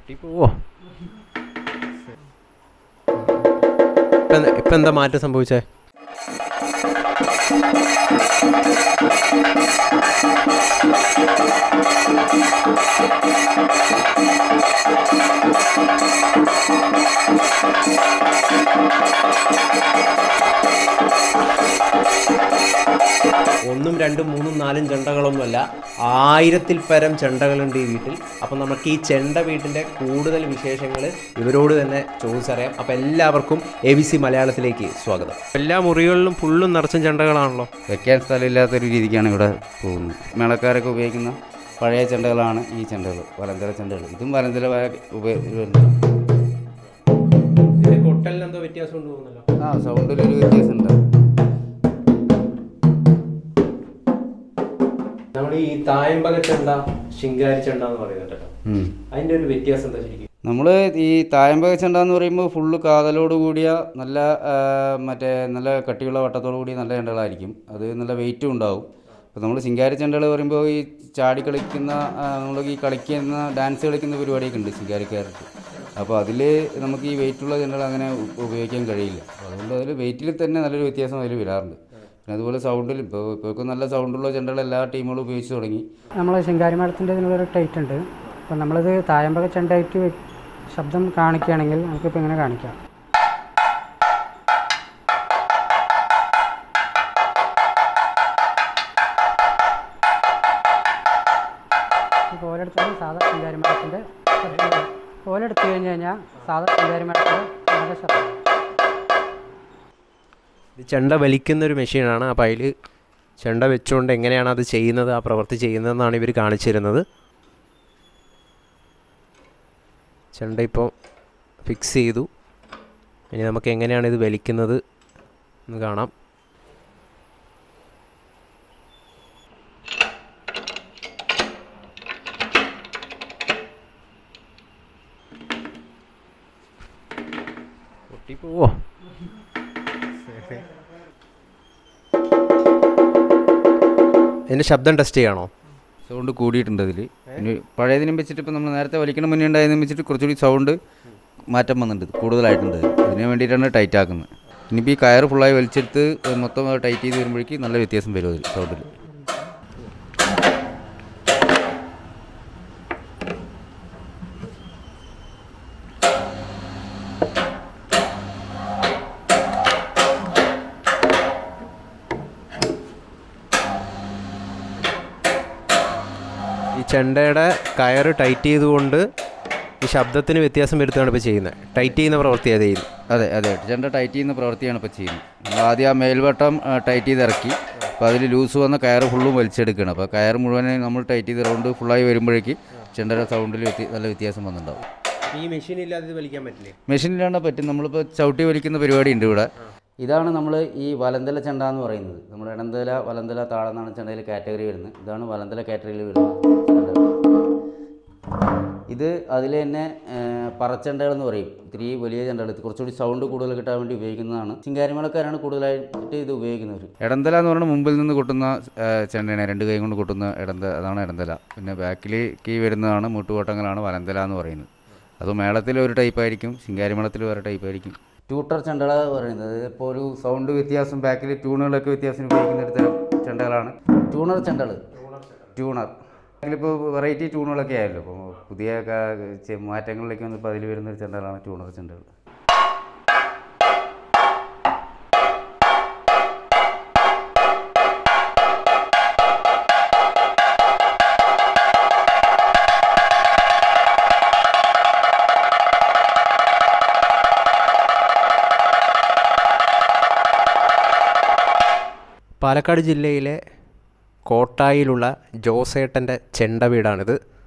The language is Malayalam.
പോവോ ഇപ്പം ഇപ്പം എന്താ മാറ്റം സംഭവിച്ചേ ഒന്നും രണ്ടും മൂന്നും നാലും ചെണ്ടകളൊന്നുമല്ല ആയിരത്തിൽ പരം ചെണ്ടകളുണ്ട് ഈ വീട്ടിൽ അപ്പം നമുക്ക് ഈ ചെണ്ട വീട്ടിൻ്റെ കൂടുതൽ വിശേഷങ്ങൾ ഇവരോട് തന്നെ ചോദിച്ചറിയാം അപ്പം എല്ലാവർക്കും എ ബി സി മലയാളത്തിലേക്ക് സ്വാഗതം എല്ലാ മുറികളിലും ഫുള്ളും നിറച്ചും ചെണ്ടകളാണല്ലോ വെക്കാൻ സ്ഥലമില്ലാത്തൊരു രീതിക്കാണ് ഇവിടെ പോകുന്നത് മേളക്കാരൊക്കെ ഉപയോഗിക്കുന്ന പഴയ ചെണ്ടകളാണ് ഈ ചെണ്ടകൾ വലന്തര ചെണ്ടകൾ ഇതും വലന്തര ഉപയോഗിക്കുന്നുണ്ട് ഇതിൻ്റെ കൊട്ടലിന് എന്തോ വ്യത്യാസം ഉണ്ട് തോന്നുന്നല്ലോ ആ സൗണ്ടിലൊരു വ്യത്യാസമുണ്ട് നമ്മൾ ഈ തായമ്പക ചെണ്ട ശിങ്കാരി ചെണ്ട എന്ന് പറയുന്നുണ്ടല്ലോ ഉം. അതിൻ്റെ ഒരു വ്യത്യാസം എന്താ ശരിക്കും നമ്മൾ ഈ തായമ്പക ചെണ്ട എന്ന് പറയുമ്പോൾ ഫുള്ള് കാതലോട് കൂടിയ നല്ല ആ, മറ്റേ നല്ല കട്ടിയുള്ള വട്ടത്തോട് കൂടിയ നല്ല ചെണ്ടകളായിരിക്കും അത് നല്ല വെയിറ്റും ഉണ്ടാവും അപ്പോൾ നമ്മൾ ശിങ്കാരി ചെണ്ടകൾ പറയുമ്പോൾ ഈ ചാടി കളിക്കുന്ന നമ്മൾ ഈ കളിക്കുന്ന ഡാൻസ് കളിക്കുന്ന പരിപാടിയൊക്കെ ഉണ്ട് ശിങ്കാരിക്കാർക്ക് അപ്പോൾ അതിൽ നമുക്ക് ഈ വെയിറ്റുള്ള ചെണ്ടകൾ അങ്ങനെ ഉ- ഉപയോഗിക്കാൻ കഴിയില്ല അപ്പോൾ അതുകൊണ്ട് അതിൽ വെയിറ്റിൽ തന്നെ നല്ലൊരു വ്യത്യാസം അതിൽ വരാറുണ്ട് പിന്നെ അതുപോലെ സൗണ്ടിൽ ഇപ്പോൾ ഇപ്പോൾ നല്ല സൗണ്ടുള്ള ചെണ്ടകൾ എല്ലാ ടീമുകളും ഉപയോഗിച്ച് തുടങ്ങി നമ്മൾ ശിങ്കാരി മേളത്തിൻ്റെ ഇതിനൊരു ടൈറ്റ് ഉണ്ട് അപ്പോൾ നമ്മളിത് തായമ്പക ചെണ്ടായിട്ട് വെ- ശബ്ദം കാണിക്കുകയാണെങ്കിൽ നമുക്കിപ്പോൾ ഇങ്ങനെ കാണിക്കാം ഇപ്പോൾ ഓലെടുത്തത് സാധാ ശിങ്കാരി മേളത്തിൻ്റെ ശബ്ദം ഓലെടുത്ത് കഴിഞ്ഞ് കഴിഞ്ഞാൽ സാധാ ശിങ്കാരി മേളത്തിൻ്റെ നല്ല ശബ്ദം ഇത് ചെണ്ട വലിക്കുന്ന ഒരു മെഷീനാണ് അപ്പോൾ അതിൽ ചെണ്ട വെച്ചുകൊണ്ട് എങ്ങനെയാണ് അത് ചെയ്യുന്നത് ആ പ്രവൃത്തി ചെയ്യുന്നതെന്നാണ് ഇവർ കാണിച്ചിരുന്നത് ചെണ്ട ഇപ്പോൾ ഫിക്സ് ചെയ്തു ഇനി നമുക്ക് എങ്ങനെയാണ് ഇത് വലിക്കുന്നത് എന്ന് കാണാം പൊട്ടിപ്പോവോ ഇതിൻ്റെ ശബ്ദം ടെസ്റ്റ് ചെയ്യണോ സൗണ്ട് കൂടിയിട്ടുണ്ട് അതിൽ പിന്നെ പഴയതിനും വെച്ചിട്ട് ഇപ്പോൾ നമ്മൾ നേരത്തെ വലിക്കണ മുന്നേ ഉണ്ടായതിനും വെച്ചിട്ട് കുറച്ചുകൂടി സൗണ്ട് മാറ്റം വന്നിട്ടുണ്ട് കൂടുതലായിട്ടുണ്ട് അതിന് വേണ്ടിയിട്ടാണ് ടൈറ്റ് ആക്കുന്നത് ഇനിയിപ്പോൾ ഈ കയറ് ഫുള്ളായി വലിച്ചെടുത്ത് മൊത്തം ടൈറ്റ് ചെയ്ത് വരുമ്പോഴേക്ക് നല്ല വ്യത്യാസം വരും അതിൽ സൗണ്ടിൽ ഈ ചെണ്ടയുടെ കയറ് ടൈറ്റ് ചെയ്തുകൊണ്ട് ഈ ശബ്ദത്തിന് വ്യത്യാസം വരുത്തുകയാണ് ഇപ്പോൾ ചെയ്യുന്നത് ടൈറ്റ് ചെയ്യുന്ന പ്രവൃത്തി അതേ ഇത് അതെ അതെ ചെണ്ട ടൈറ്റ് ചെയ്യുന്ന പ്രവൃത്തിയാണ് ഇപ്പോൾ ചെയ്യുന്നത് നമ്മൾ ആദ്യം ആ മേൽവട്ടം ആ, ടൈറ്റ് ചെയ്ത് ഇറക്കി അപ്പോൾ അതിൽ ലൂസ് വന്ന കയറ് ഫുള്ളും വലിച്ചെടുക്കണം അപ്പോൾ കയറ് മുഴുവനെ നമ്മൾ ടൈറ്റ് ചെയ്ത് റൗണ്ട് ഫുള്ളായി വരുമ്പോഴേക്ക് ചെണ്ടയുടെ സൗണ്ടിൽ നല്ല വ്യത്യാസം വന്നിട്ടുണ്ടാവും ഈ മെഷീൻ ഇല്ലാതെ ഇത് വലിക്കാൻ പറ്റില്ലേ മെഷീനിലാണ് പറ്റും നമ്മളിപ്പോൾ ചവിട്ടി വലിക്കുന്ന പരിപാടി ഉണ്ട് ഇവിടെ ഇതാണ് നമ്മൾ ഈ വലന്തല ചെണ്ട എന്ന് പറയുന്നത് നമ്മൾ ഇടന്തല വലന്തല താഴെന്നാണ് ചെണ്ടയിൽ കാറ്റഗറി വരുന്നത് ഇതാണ് വലന്തല കാറ്റഗറിയിൽ വരുന്നത് ചെണ്ട. ഇത് അതിൽ തന്നെ ഏഹ്, പറച്ചെണ്ടകൾ എന്ന് പറയും ഇത്തിരി വലിയ ചെണ്ടകൾ ഇത് കുറച്ചുകൂടി സൗണ്ട് കൂടുതൽ കിട്ടാൻ വേണ്ടി ഉപയോഗിക്കുന്നതാണ് ചിങ്കാരിമേളക്കാരാണ് കൂടുതലായിട്ട് ഇത് ഉപയോഗിക്കുന്നവർ ഇടന്തല എന്ന് പറയുന്നത് മുമ്പിൽ നിന്ന് കൊട്ടുന്ന ഏഹ്, ചെണ്ടയാണ് രണ്ട് കൈ കൊണ്ട് കൊട്ടുന്ന ഇടന്ത അതാണ് ഇടന്തല പിന്നെ ബാക്കിലേക്ക് വരുന്നതാണ് മുട്ടുകോട്ടങ്ങളാണ് വലന്തല എന്ന് പറയുന്നത് അത് മേളത്തിൽ ഒരു ടൈപ്പ് ആയിരിക്കും ശിങ്കാരിമേളത്തിൽ വേറെ ടൈപ്പ് ആയിരിക്കും ട്യൂട്ടർ ചെണ്ടകള പറയുന്നത് ഇപ്പോൾ ഒരു സൗണ്ട് വ്യത്യാസം ബാക്കിൽ ട്യൂണുകളൊക്കെ വ്യത്യാസം ഉപയോഗിക്കുന്ന ഒരു തരം ചെണ്ടകളാണ് ട്യൂണർ ചെണ്ടകൾ ട്യൂണർ ഇപ്പോൾ വെറൈറ്റി ട്യൂണുകളൊക്കെ ആയല്ലോ അപ്പോൾ പുതിയ ക- ചെ- മാറ്റങ്ങളിലേക്ക് വന്നപ്പോൾ അതിൽ വരുന്ന ഒരു ചെണ്ടകളാണ് ട്യൂണർ ചെണ്ടകൾ പാലക്കാട് ജില്ലയിലെ കോട്ടായിലുള്ള ജോസേട്ടൻ്റെ ചെണ്ട വീടാണിത്